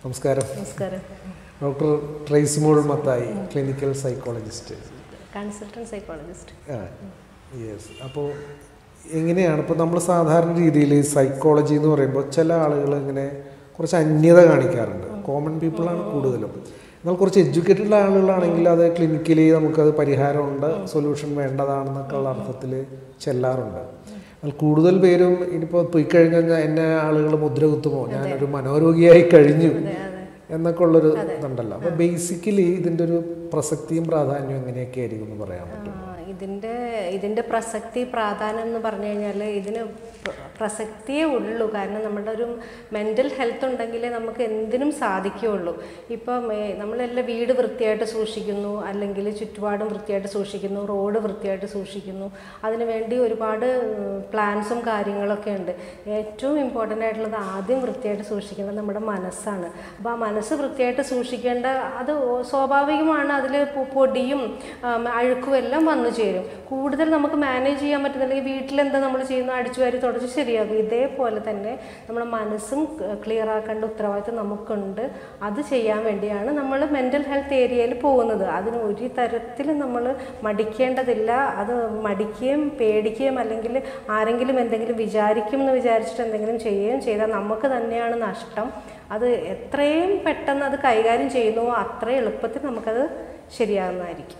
നമസ്കാരം നമസ്കാരം doctor Tracemol Mathai clinical psychologist consultant psychologist ആ യെസ് അപ്പോൾ എങ്ങനെയാണ് ഇപ്പോൾ നമ്മൾ സാധാരണ രീതിയിൽ സൈക്കോളജി എന്ന് പറയുമ്പോൾ ചില ആളുകൾ ഇങ്ങനെ കുറച്ച് അന്യത കാണിക്കാറുണ്ട് കോമൺ പീപ്പിളാണ് കൂടുതലും എന്നാൽ കുറച്ച് എഡ്യൂക്കേറ്റഡ് ആളുകളാണെങ്കിൽ അത് ക്ലിനിക്കലി നമുക്കത് പരിഹാരമുണ്ട് സൊല്യൂഷൻ വേണ്ടതാണെന്നൊക്കെ ഉള്ള അർത്ഥത്തിൽ ചെല്ലാറുണ്ട് എന്നാൽ കൂടുതൽ പേരും ഇനിയിപ്പോൾ പോയി കഴിഞ്ഞാൽ എന്നെ ആളുകൾ മുദ്ര കുത്തുമോ ഞാനൊരു മനോരോഗിയായി കഴിഞ്ഞു എന്നൊക്കെ ഉള്ളൊരു ഇതുണ്ടല്ലോ അപ്പോൾ ബേസിക്കലി ഇതിൻ്റെ ഒരു പ്രസക്തിയും പ്രാധാന്യവും എങ്ങനെയൊക്കെ ആയിരിക്കും എന്ന് പറയാൻ പറ്റും ആ, ഇതിൻ്റെ ഇതിൻ്റെ പ്രസക്തി പ്രാധാന്യം എന്ന് പറഞ്ഞു കഴിഞ്ഞാൽ ഇതിന് പ്ര- പ്രസക്തിയേ ഉള്ളൂ കാരണം നമ്മുടെ ഒരു മെൻ്റൽ ഹെൽത്ത് ഉണ്ടെങ്കിലേ നമുക്ക് എന്തിനും സാധിക്കുകയുള്ളൂ ഇപ്പം ഏ, നമ്മളെല്ലാം വീട് വൃത്തിയായിട്ട് സൂക്ഷിക്കുന്നു അല്ലെങ്കിൽ ചുറ്റുപാടും വൃത്തിയായിട്ട് സൂക്ഷിക്കുന്നു റോഡ് വൃത്തിയായിട്ട് സൂക്ഷിക്കുന്നു അതിന് വേണ്ടി ഒരുപാട് പ്ലാൻസും കാര്യങ്ങളൊക്കെ ഉണ്ട് ഏറ്റവും ഇമ്പോർട്ടൻ്റ് ആയിട്ടുള്ളത് ആദ്യം വൃത്തിയായിട്ട് സൂക്ഷിക്കേണ്ടത് നമ്മുടെ മനസ്സാണ് അപ്പോൾ ആ മനസ്സ് വൃത്തിയായിട്ട് സൂക്ഷിക്കേണ്ട അത് ഓ- സ്വാഭാവികമാണ് അതിൽ പൊടിയും ആം, അഴുക്കും എല്ലാം വന്നു ചേരും കൂടുതൽ നമുക്ക് മാനേജ് ചെയ്യാൻ പറ്റുന്നില്ലെങ്കിൽ വീട്ടിലെന്താ നമ്മൾ ചെയ്യുന്ന അടിച്ചു വാരി തുടച്ച് ശരിയാകും ഇതേപോലെ തന്നെ നമ്മുടെ മനസ്സും ക്ലിയർ ആക്കേണ്ട ഉത്തരവാദിത്വം നമുക്കുണ്ട് അത് ചെയ്യാൻ വേണ്ടിയാണ് നമ്മൾ മെൻ്റൽ ഹെൽത്ത് ഏരിയയിൽ പോകുന്നത് അതിന് ഒരു തരത്തിലും നമ്മൾ മടിക്കേണ്ടതില്ല അത് മടിക്കുകയും പേടിക്കുകയും അല്ലെങ്കിൽ ആരെങ്കിലും എന്തെങ്കിലും വിചാരിക്കും എന്ന് വിചാരിച്ചിട്ട് എന്തെങ്കിലും ചെയ്യുകയും ചെയ്താൽ നമുക്ക് തന്നെയാണ് നഷ്ടം അത് എത്രയും പെട്ടെന്ന് അത് കൈകാര്യം ചെയ്യുന്നുവോ അത്ര എളുപ്പത്തിൽ നമുക്കത് ശരിയാകുന്നതായിരിക്കും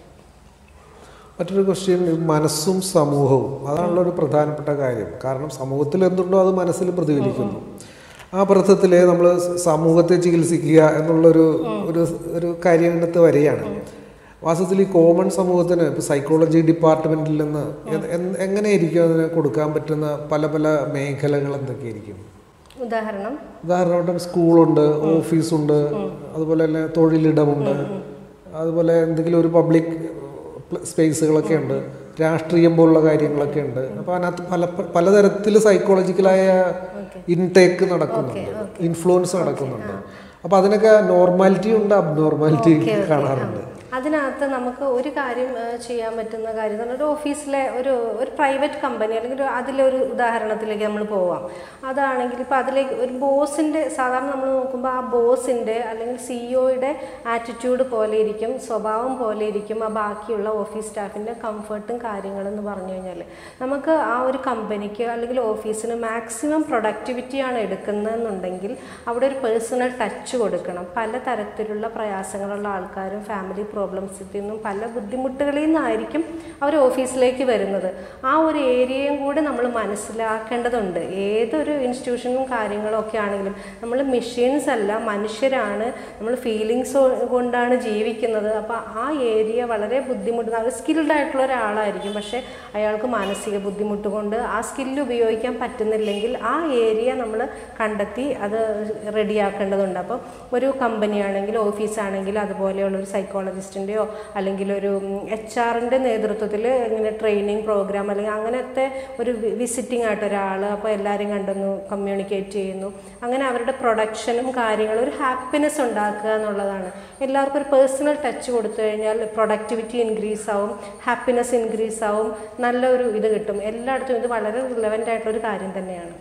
മറ്റൊരു ക്വസ്റ്റ്യൻ മനസ്സും സമൂഹവും അതാണല്ലോ ഒരു പ്രധാനപ്പെട്ട കാര്യം കാരണം സമൂഹത്തിൽ എന്തുണ്ടോ അത് മനസ്സിൽ പ്രതിഫലിക്കുന്നു ആ അർത്ഥത്തിൽ നമ്മൾ സമൂഹത്തെ ചികിത്സിക്കുക എന്നുള്ളൊരു ഒരു ഒരു കാര്യത്തിനകത്ത് വരികയാണ് വാസ്തവത്തിൽ ഈ കോമൺ സമൂഹത്തിന് ഇപ്പോൾ സൈക്കോളജി ഡിപ്പാർട്ട്മെൻറ്റിൽ നിന്ന് എ- എ- എങ്ങനെയായിരിക്കും അതിന് കൊടുക്കാൻ പറ്റുന്ന പല പല മേഖലകൾ എന്തൊക്കെയായിരിക്കും ഉദാഹരണം ഉദാഹരണമായിട്ട് സ്കൂളുണ്ട് ഓഫീസുണ്ട് അതുപോലെ തന്നെ തൊഴിലിടമുണ്ട് അതുപോലെ എന്തെങ്കിലും ഒരു പബ്ലിക് സ്പേസുകളൊക്കെ ഉണ്ട് രാഷ്ട്രീയം പോലുള്ള കാര്യങ്ങളൊക്കെ ഉണ്ട് അപ്പോൾ അതിനകത്ത് പല പലതരത്തിൽ സൈക്കോളജിക്കലായ ഇൻടേക്ക് നടക്കുന്നുണ്ട് ഇൻഫ്ലുവൻസ് നടക്കുന്നുണ്ട് അപ്പോൾ അതിനൊക്കെ നോർമാലിറ്റി ഉണ്ട് അബ്നോർമാലിറ്റി കാണാറുണ്ട് അതിനകത്ത് നമുക്ക് ഒരു കാര്യം ആ, ചെയ്യാൻ പറ്റുന്ന കാര്യം എന്ന് പറഞ്ഞാൽ ഒരു ഓഫീസിലെ ഒരു ഒരു പ്രൈവറ്റ് കമ്പനി അല്ലെങ്കിൽ ഒരു അതിലൊരു ഉദാഹരണത്തിലേക്ക് നമ്മൾ പോവാം അതാണെങ്കിൽ ഇപ്പോൾ അതിലേക്ക് ഒരു ബോസിൻ്റെ സാധാരണ നമ്മൾ നോക്കുമ്പോൾ ആ ബോസിൻ്റെ അല്ലെങ്കിൽ സിഇഒയുടെ ആറ്റിറ്റ്യൂഡ് പോലെ ഇരിക്കും സ്വഭാവം പോലെ ഇരിക്കും ആ ബാക്കിയുള്ള ഓഫീസ് സ്റ്റാഫിൻ്റെ കംഫർട്ടും കാര്യങ്ങളെന്ന് പറഞ്ഞു കഴിഞ്ഞാൽ നമുക്ക് ആ ഒരു കമ്പനിക്ക് അല്ലെങ്കിൽ ഓഫീസിന് മാക്സിമം പ്രൊഡക്ടിവിറ്റിയാണ് എടുക്കുന്നതെന്നുണ്ടെങ്കിൽ അവിടെ ഒരു പേഴ്സണൽ ടച്ച് കൊടുക്കണം പല തരത്തിലുള്ള പ്രയാസങ്ങളുള്ള ആൾക്കാരും ഫാമിലി പ്രോബ്ലംസിൽ നിന്നും പല ബുദ്ധിമുട്ടുകളിൽ നിന്നായിരിക്കും അവർ ഓഫീസിലേക്ക് വരുന്നത് ആ ഒരു ഏരിയയും കൂടെ നമ്മൾ മനസ്സിലാക്കേണ്ടതുണ്ട് ഏതൊരു ഇൻസ്റ്റിറ്റ്യൂഷനും കാര്യങ്ങളും ഒക്കെ ആണെങ്കിലും നമ്മൾ മെഷീൻസ് അല്ല മനുഷ്യരാണ് നമ്മൾ ഫീലിങ്സ് കൊണ്ടാണ് ജീവിക്കുന്നത് അപ്പോൾ ആ ഏരിയ വളരെ ബുദ്ധിമുട്ടുന്ന ഒരു സ്കിൽഡ് ആയിട്ടുള്ള ഒരാളായിരിക്കും പക്ഷേ അയാൾക്ക് മാനസിക ബുദ്ധിമുട്ട് കൊണ്ട് ആ സ്കില്ല് ഉപയോഗിക്കാൻ പറ്റുന്നില്ലെങ്കിൽ ആ ഏരിയ നമ്മൾ കണ്ടെത്തി അത് റെഡിയാക്കേണ്ടതുണ്ട് അപ്പോൾ ഒരു കമ്പനി ആണെങ്കിൽ ഓഫീസാണെങ്കിൽ അതുപോലെയുള്ള ഒരു സൈക്കോളജിസ്റ്റിൻ്റെയോ അല്ലെങ്കിൽ ഒരു എച്ച് ആറിൻ്റെ നേതൃത്വത്തിൽ ഇങ്ങനെ ട്രെയിനിങ് പ്രോഗ്രാം അല്ലെങ്കിൽ അങ്ങനത്തെ ഒരു വിസിറ്റിംഗ് ആയിട്ട് ഒരാൾ അപ്പോൾ എല്ലാവരും കണ്ടൊന്ന് കമ്മ്യൂണിക്കേറ്റ് ചെയ്യുന്നു അങ്ങനെ അവരുടെ പ്രൊഡക്ഷനും കാര്യങ്ങളും ഒരു ഹാപ്പിനെസ് ഉണ്ടാക്കുക എന്നുള്ളതാണ് എല്ലാവർക്കും ഒരു പേഴ്സണൽ ടച്ച് കൊടുത്തു കഴിഞ്ഞാൽ പ്രൊഡക്ടിവിറ്റി ഇൻക്രീസ് ആവും ഹാപ്പിനെസ് ഇൻക്രീസ് ആവും നല്ലൊരു ഇത് കിട്ടും എല്ലായിടത്തും ഇത് വളരെ റിലവൻ്റ് ആയിട്ടുള്ളൊരു കാര്യം തന്നെയാണ്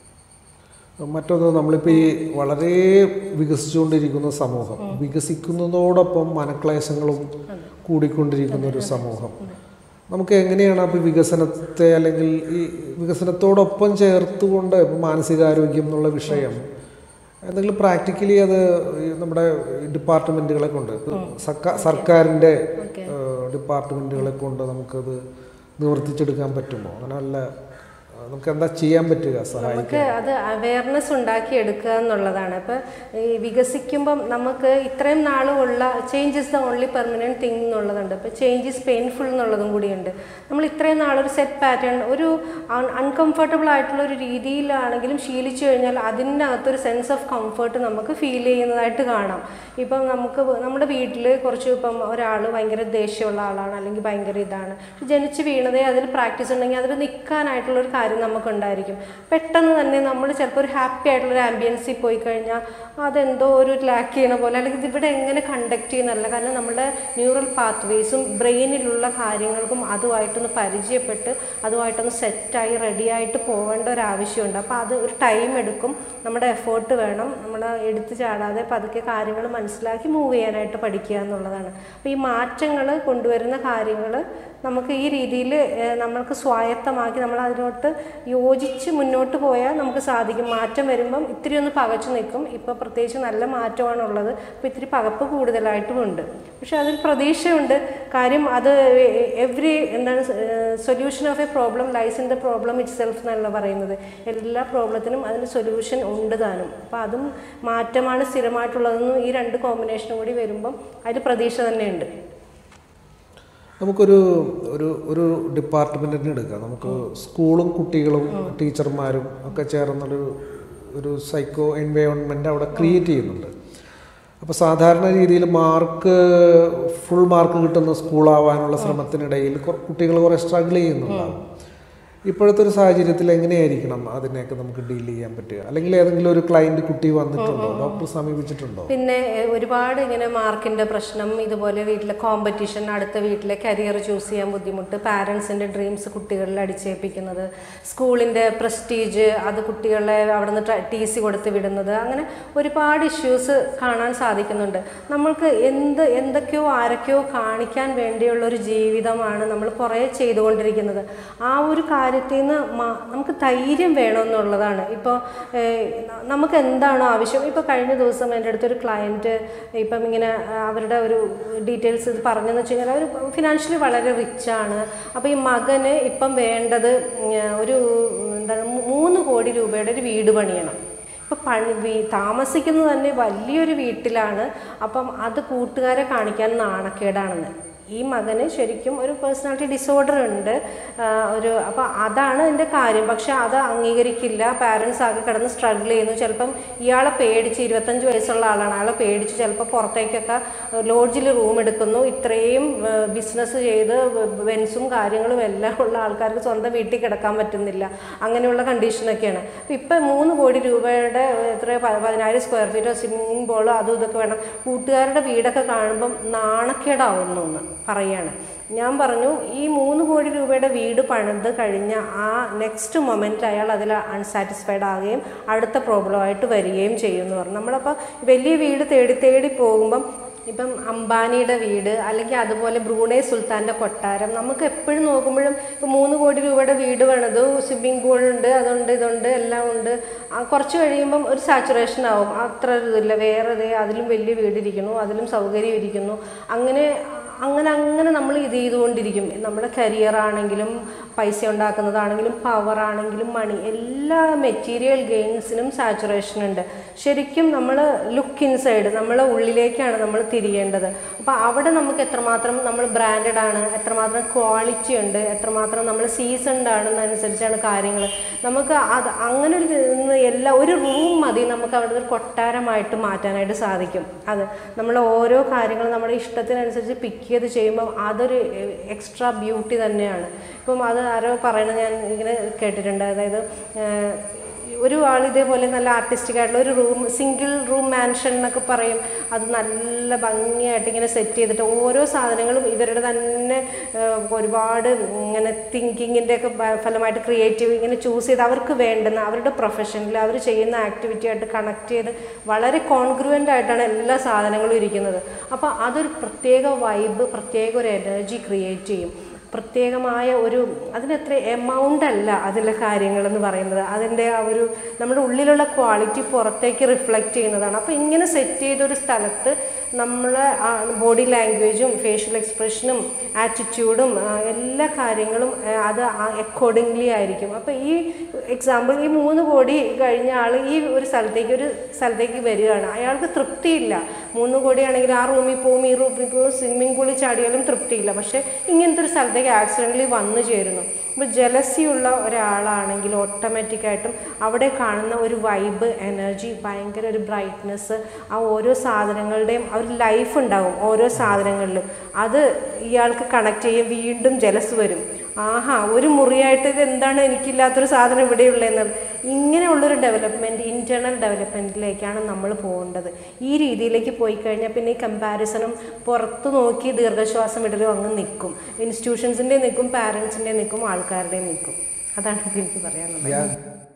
മറ്റൊന്ന് നമ്മളിപ്പോൾ ഈ വളരെ വികസിച്ചുകൊണ്ടിരിക്കുന്ന സമൂഹം വികസിക്കുന്നതോടൊപ്പം മനക്ലേശങ്ങളും കൂടിക്കൊണ്ടിരിക്കുന്ന ഒരു സമൂഹം നമുക്ക് എങ്ങനെയാണ് അപ്പോൾ വികസനത്തെ അല്ലെങ്കിൽ ഈ വികസനത്തോടൊപ്പം ചേർത്തുകൊണ്ട് ഇപ്പോൾ മാനസികാരോഗ്യം എന്നുള്ള വിഷയം എന്തെങ്കിലും പ്രാക്ടിക്കലി അത് ഈ നമ്മുടെ ഡിപ്പാർട്ട്മെൻറ്റുകളെ കൊണ്ട് സർക്കാർ സർക്കാരിൻ്റെ ഡിപ്പാർട്ട്മെൻറ്റുകളെ കൊണ്ട് നമുക്കത് നിവർത്തിച്ചെടുക്കാൻ പറ്റുമോ അങ്ങനെ വല്ല നമുക്ക് എന്താ ചെയ്യാൻ പറ്റുക സഹായിക്കാൻ നമുക്ക് അത് അവയർനെസ് ഉണ്ടാക്കി എടുക്കുക എന്നുള്ളതാണ് അപ്പോൾ ഈ വികസിക്കുമ്പം നമുക്ക് ഇത്രയും നാളുമുള്ള change is the only permanent thing എന്നുള്ളതുണ്ട് അപ്പോൾ ചേഞ്ച് ഇസ് പെയിൻഫുൾ എന്നുള്ളതും കൂടിയുണ്ട് നമ്മൾ ഇത്രയും നാളൊരു സെറ്റ് പാറ്റേൺ ഒരു അൺകംഫർട്ടബിൾ ആയിട്ടുള്ള ഒരു രീതിയിലാണെങ്കിലും ശീലിച്ചു കഴിഞ്ഞാൽ അതിനകത്തൊരു സെൻസ് ഓഫ് കംഫർട്ട് നമുക്ക് ഫീൽ ചെയ്യുന്നതായിട്ട് കാണാം ഇപ്പം നമുക്ക് നമ്മുടെ വീട്ടിൽ കുറച്ച് ഇപ്പം ഒരാൾ ഭയങ്കര ദേഷ്യമുള്ള ആളാണ് അല്ലെങ്കിൽ ഭയങ്കര ഇതാണ് ജനിച്ച് വീണതേ അതിൽ പ്രാക്ടീസ് ഉണ്ടെങ്കിൽ അതിൽ നിൽക്കാനായിട്ടുള്ള ഒരു കാര്യം കാര്യം നമുക്കുണ്ടായിരിക്കും പെട്ടെന്ന് തന്നെ നമ്മൾ ചിലപ്പോൾ ഒരു ഹാപ്പി ആയിട്ടുള്ള ഒരു ആംബിയൻസിൽ പോയി കഴിഞ്ഞാൽ അതെന്തോ ഒരു ലാക്ക് ചെയ്യണ പോലെ അല്ലെങ്കിൽ ഇത് ഇവിടെ എങ്ങനെ കണ്ടക്ട് ചെയ്യുന്നതല്ല കാരണം നമ്മുടെ ന്യൂറൽ പാത്വേസും ബ്രെയിനിലുള്ള കാര്യങ്ങൾക്കും അതുമായിട്ടൊന്ന് പരിചയപ്പെട്ട് അതുമായിട്ടൊന്ന് സെറ്റായി റെഡിയായിട്ട് പോകേണ്ട ഒരു ആവശ്യമുണ്ട് അപ്പോൾ അത് ഒരു ടൈം എടുക്കും നമ്മുടെ എഫേർട്ട് വേണം നമ്മൾ എടുത്തു ചാടാതെ പതുക്കെ കാര്യങ്ങൾ മനസ്സിലാക്കി മൂവ് ചെയ്യാനായിട്ട് പഠിക്കുക എന്നുള്ളതാണ് അപ്പോൾ ഈ മാറ്റങ്ങൾ കൊണ്ടുവരുന്ന കാര്യങ്ങൾ നമുക്ക് ഈ രീതിയിൽ നമ്മൾക്ക് സ്വായത്തമാക്കി നമ്മൾ അതിനോട്ട് യോജിച്ച് മുന്നോട്ട് പോയാൽ നമുക്ക് സാധിക്കും മാറ്റം വരുമ്പം ഇത്തിരി ഒന്ന് പകച്ചു നിൽക്കും ഇപ്പോൾ പ്രത്യേകിച്ച് നല്ല മാറ്റമാണുള്ളത് അപ്പോൾ ഇത്തിരി പകപ്പ് കൂടുതലായിട്ടും ഉണ്ട് പക്ഷെ അതിൽ പ്രതീക്ഷയുണ്ട് കാര്യം അത് എവറി എന്താണ് solution of a problem lies in the problem itself എന്നല്ല പറയുന്നത് എല്ലാ പ്രോബ്ലത്തിനും അതിന് സൊല്യൂഷൻ ഉണ്ട് താനും അപ്പോൾ അതും മാറ്റമാണ് സ്ഥിരമായിട്ടുള്ളതെന്നും ഈ രണ്ട് കോമ്പിനേഷനും കൂടി വരുമ്പം അതിൽ പ്രതീക്ഷ തന്നെയുണ്ട് നമുക്കൊരു ഒരു ഒരു ഡിപ്പാർട്ട്മെൻറ്റിനെ എടുക്കാം നമുക്ക് സ്കൂളും കുട്ടികളും ടീച്ചർമാരും ഒക്കെ ചേർന്നൊരു ഒരു സൈക്കോ എൻവയോൺമെൻറ്റ് അവിടെ ക്രിയേറ്റ് ചെയ്യുന്നുണ്ട് അപ്പോൾ സാധാരണ രീതിയിൽ മാർക്ക് ഫുൾ മാർക്ക് കിട്ടുന്ന സ്കൂളാവാനുള്ള ശ്രമത്തിനിടയിൽ കുട്ടികൾ കുറേ സ്ട്രഗിൾ ചെയ്യുന്നുണ്ടാവും ഇപ്പോഴത്തെ ഒരു സാഹചര്യത്തിൽ എങ്ങനെയായിരിക്കണം അതിനെയൊക്കെ നമുക്ക് ഡീൽ ചെയ്യാൻ പറ്റുക അല്ലെങ്കിൽ ഏതെങ്കിലും ഒരു ക്ലയന്റ് കുട്ടി വന്നിട്ടുണ്ടോ ഡോക്ടർ സമീപിച്ചിട്ടുണ്ടോ പിന്നെ എഹ്, ഒരുപാട് ഇങ്ങനെ മാർക്കിന്റെ പ്രശ്നം ഇതുപോലെ വീട്ടിലെ കോമ്പറ്റീഷൻ അടുത്ത വീട്ടിലെ കരിയർ ചൂസ് ചെയ്യാൻ ബുദ്ധിമുട്ട് പാരൻസിന്റെ ഡ്രീംസ് കുട്ടികളിൽ അടിച്ചേൽപ്പിക്കുന്നത് സ്കൂളിന്റെ പ്രസ്റ്റീജ് അത് കുട്ടികളെ അവിടെ നിന്ന് ടി സി കൊടുത്ത് വിടുന്നത് അങ്ങനെ ഒരുപാട് ഇഷ്യൂസ് കാണാൻ സാധിക്കുന്നുണ്ട് നമ്മൾക്ക് എന്ത് എന്തൊക്കെയോ ആരൊക്കെയോ കാണിക്കാൻ വേണ്ടിയുള്ള ഒരു ജീവിതമാണ് നമ്മൾ കുറേ ചെയ്തുകൊണ്ടിരിക്കുന്നത് ആ ഒരു കാര്യത്തിൽ നിന്ന് മാ- നമുക്ക് ധൈര്യം വേണമെന്നുള്ളതാണ് ഇപ്പോൾ നമുക്ക് എന്താണോ ആവശ്യം ഇപ്പോൾ കഴിഞ്ഞ ദിവസം എൻ്റെ അടുത്തൊരു ക്ലയൻറ്റ് ഇപ്പം ഇങ്ങനെ ആ, അവരുടെ ഒരു ഡീറ്റെയിൽസ് ഇത് പറഞ്ഞെന്ന് വെച്ച് കഴിഞ്ഞാൽ അവർ ഫിനാൻഷ്യലി വളരെ റിച്ചാണ് അപ്പോൾ ഈ മകന് ഇപ്പം വേണ്ടത് ഉം, ഒരു എന്താണ് മൂ- മൂന്ന് കോടി രൂപയുടെ ഒരു വീട് പണിയണം ഇപ്പം പണി വീ- താമസിക്കുന്നത് തന്നെ വലിയൊരു വീട്ടിലാണ് അപ്പം അത് കൂട്ടുകാരെ കാണിക്കാൻ നാണക്കേടാണെന്ന് ഈ മകന് ശരിക്കും ഒരു പേഴ്സണാലിറ്റി ഡിസോർഡർ ഉണ്ട് ആ, ഒരു അപ്പോൾ അതാണ് എൻ്റെ കാര്യം പക്ഷെ അത് അംഗീകരിക്കില്ല പാരൻസ് ആകെ കിടന്ന് സ്ട്രഗിൾ ചെയ്യുന്നു ചിലപ്പം ഇയാളെ പേടിച്ച് ഇരുപത്തഞ്ച് വയസ്സുള്ള ആളാണ് അയാളെ പേടിച്ച് ചിലപ്പോൾ പുറത്തേക്കൊക്കെ ലോഡ്ജിൽ റൂം എടുക്കുന്നു ഇത്രയും ബിസിനസ് ചെയ്ത് ബെൻസും കാര്യങ്ങളും എല്ലാം ഉള്ള ആൾക്കാർക്ക് സ്വന്തം വീട്ടിൽ കിടക്കാൻ പറ്റുന്നില്ല അങ്ങനെയുള്ള കണ്ടീഷനൊക്കെയാണ് അപ്പം ഇപ്പം മൂന്ന് കോടി രൂപയുടെ എത്ര പ- പതിനായിരം സ്ക്വയർ ഫീറ്റോ സ്വിമ്മിംഗ് പൂളോ അതും ഇതൊക്കെ വേണം കൂട്ടുകാരുടെ വീടൊക്കെ കാണുമ്പം നാണക്കേടാവുന്നു എന്ന് പറയാണ് ഞാൻ പറഞ്ഞു ഈ മൂന്ന് കോടി രൂപയുടെ വീട് പണിത് കഴിഞ്ഞ ആ നെക്സ്റ്റ് മൊമെൻറ്റ് അയാൾ അതിൽ അൺസാറ്റിസ്ഫൈഡ് ആകുകയും അടുത്ത പ്രോബ്ലമായിട്ട് വരികയും ചെയ്യും എന്ന് പറഞ്ഞു നമ്മളപ്പോൾ വലിയ വീട് തേടി തേടി പോകുമ്പം ഇപ്പം അംബാനിയുടെ വീട് അല്ലെങ്കിൽ അതുപോലെ ബ്രൂണെ സുൽത്താൻ്റെ കൊട്ടാരം നമുക്ക് എപ്പോഴും നോക്കുമ്പോഴും ഇപ്പം മൂന്ന് കോടി രൂപയുടെ വീട് വേണത് സ്വിമ്മിംഗ് പൂൾ ഉണ്ട് അതുണ്ട് ഇതുണ്ട് എല്ലാം ഉണ്ട് ആ, കുറച്ച് കഴിയുമ്പം ഒരു സാച്ചുറേഷൻ ആവും അത്ര ഇതില്ല വേറെ ദേ അതിലും വലിയ വീടിരിക്കുന്നു അതിലും സൗകര്യം ഇരിക്കുന്നു അങ്ങനെ അങ്ങനെ അങ്ങനെ നമ്മൾ ഇത് ചെയ്തുകൊണ്ടിരിക്കും നമ്മുടെ കരിയർ ആണെങ്കിലും പൈസ ഉണ്ടാക്കുന്നതാണെങ്കിലും പവർ ആണെങ്കിലും മണി എല്ലാ മെറ്റീരിയൽ ഗെയിൻസിനും സാച്ചുറേഷൻ ഉണ്ട് ശരിക്കും നമ്മൾ ലുക്ക് ഇൻസൈഡ് നമ്മളെ ഉള്ളിലേക്കാണ് നമ്മൾ തിരിയേണ്ടത് അപ്പോൾ അവിടെ നമുക്ക് എത്രമാത്രം നമ്മൾ ബ്രാൻഡഡ് ആണ് എത്രമാത്രം ക്വാളിറ്റി ഉണ്ട് എത്രമാത്രം നമ്മൾ സീസൺഡ് ആണെന്നനുസരിച്ചാണ് കാര്യങ്ങൾ നമുക്ക് അത് അങ്ങനെ ഒരു ഇന്ന് എല്ലാ ഒരു റൂം മതി നമുക്ക് അവിടെ ഒരു കൊട്ടാരമായിട്ട് മാറ്റാനായിട്ട് സാധിക്കും അത് നമ്മൾ ഓരോ കാര്യങ്ങളും നമ്മുടെ ഇഷ്ടത്തിനനുസരിച്ച് പിക്ക് ചെയ്ത് ചെയ്യുമ്പോൾ അതൊരു എക്സ്ട്രാ ബ്യൂട്ടി തന്നെയാണ് ഇപ്പം അത് ആരോ പറയണത് ഞാൻ ഇങ്ങനെ കേട്ടിട്ടുണ്ട് അതായത് ഏഹ്, ഒരു ആൾ ഇതേപോലെ നല്ല ആർട്ടിസ്റ്റിക് ആയിട്ടുള്ള ഒരു റൂം സിംഗിൾ റൂം മാൻഷൻ എന്നൊക്കെ പറയും അത് നല്ല ഭംഗിയായിട്ട് ഇങ്ങനെ സെറ്റ് ചെയ്തിട്ട് ഓരോ സാധനങ്ങളും ഇവരുടെ തന്നെ ഏഹ്, ഒരുപാട് ഇങ്ങനെ തിങ്കിങ്ങിൻ്റെ ഒക്കെ ബ- ഫലമായിട്ട് ക്രിയേറ്റീവ് ഇങ്ങനെ ചൂസ് ചെയ്ത് അവർക്ക് വേണ്ടുന്ന അവരുടെ പ്രൊഫഷനിൽ അവർ ചെയ്യുന്ന ആക്ടിവിറ്റി ആയിട്ട് കണക്ട് ചെയ്ത് വളരെ കോൺഗ്രുവൻ്റ് ആയിട്ടാണ് എല്ലാ സാധനങ്ങളും ഇരിക്കുന്നത് അപ്പോൾ അതൊരു പ്രത്യേക വൈബ് പ്രത്യേക ഒരു എനർജി ക്രിയേറ്റ് ചെയ്യും പ്രത്യേകമായ ഒരു അതിനെത്ര എമൗണ്ട് അല്ല അതിലെ കാര്യങ്ങളെന്ന് പറയുന്നത് അതിൻ്റെ ആ ഒരു നമ്മുടെ ഉള്ളിലുള്ള ക്വാളിറ്റി പുറത്തേക്ക് റിഫ്ലക്റ്റ് ചെയ്യുന്നതാണ് അപ്പോൾ ഇങ്ങനെ സെറ്റ് ചെയ്തൊരു സ്ഥലത്ത് നമ്മളെ ബോഡി ലാംഗ്വേജും ഫേഷ്യൽ എക്സ്പ്രഷനും ആറ്റിറ്റ്യൂഡും എല്ലാ കാര്യങ്ങളും ആ, അത് അക്കോർഡിംഗ്ലി ആയിരിക്കും അപ്പോൾ ഈ എക്സാമ്പിൾ ഈ മൂന്ന് കോടി കഴിഞ്ഞ ആൾ ഈ ഒരു സ്ഥലത്തേക്ക് ഒരു സ്ഥലത്തേക്ക് വരികയാണ് അയാൾക്ക് തൃപ്തിയില്ല മൂന്ന് കോടിയാണെങ്കിൽ ആ റൂമിൽ പോകും ഈ റൂമിൽ പോകും സ്വിമ്മിംഗ് പൂളിൽ ചാടിയാലും തൃപ്തിയില്ല പക്ഷേ ഇങ്ങനത്തെ ഒരു സ്ഥലത്തേക്ക് ആക്സിഡൻ്റലി വന്നു ചേരുന്നു ഇപ്പോൾ ജലസിയുള്ള ഒരാളാണെങ്കിൽ ഓട്ടോമാറ്റിക്കായിട്ടും അവിടെ കാണുന്ന ഒരു വൈബ് എനർജി ഭയങ്കര ഒരു ബ്രൈറ്റ്നെസ് ആ ഓരോ സാധനങ്ങളുടെയും ആ ഒരു ലൈഫ് ഉണ്ടാവും ഓരോ സാധനങ്ങളിലും അത് ഇയാൾക്ക് കണക്ട് ചെയ്യും വീണ്ടും ജലസ് വരും ആഹാ ഒരു മുറിയായിട്ട് ഇത് എന്താണ് എനിക്കില്ലാത്തൊരു സാധനം ഇവിടെയുള്ളതെന്ന് ഇങ്ങനെയുള്ളൊരു ഡെവലപ്മെൻറ്റ് ഇൻറ്റേർണൽ ഡെവലപ്മെൻറ്റിലേക്കാണ് നമ്മൾ പോകേണ്ടത് ഈ രീതിയിലേക്ക് പോയി കഴിഞ്ഞാൽ പിന്നെ ഈ കമ്പാരിസണും പുറത്ത് നോക്കി ദീർഘശ്വാസം വിടലും അങ്ങ് നിൽക്കും ഇൻസ്റ്റിറ്റ്യൂഷൻസിൻ്റെ നിൽക്കും പാരൻസിൻ്റെ നിൽക്കും ആൾക്കാരുടെ നിൽക്കും അതാണ് എനിക്ക് പറയാനുള്ളത് ഞാൻ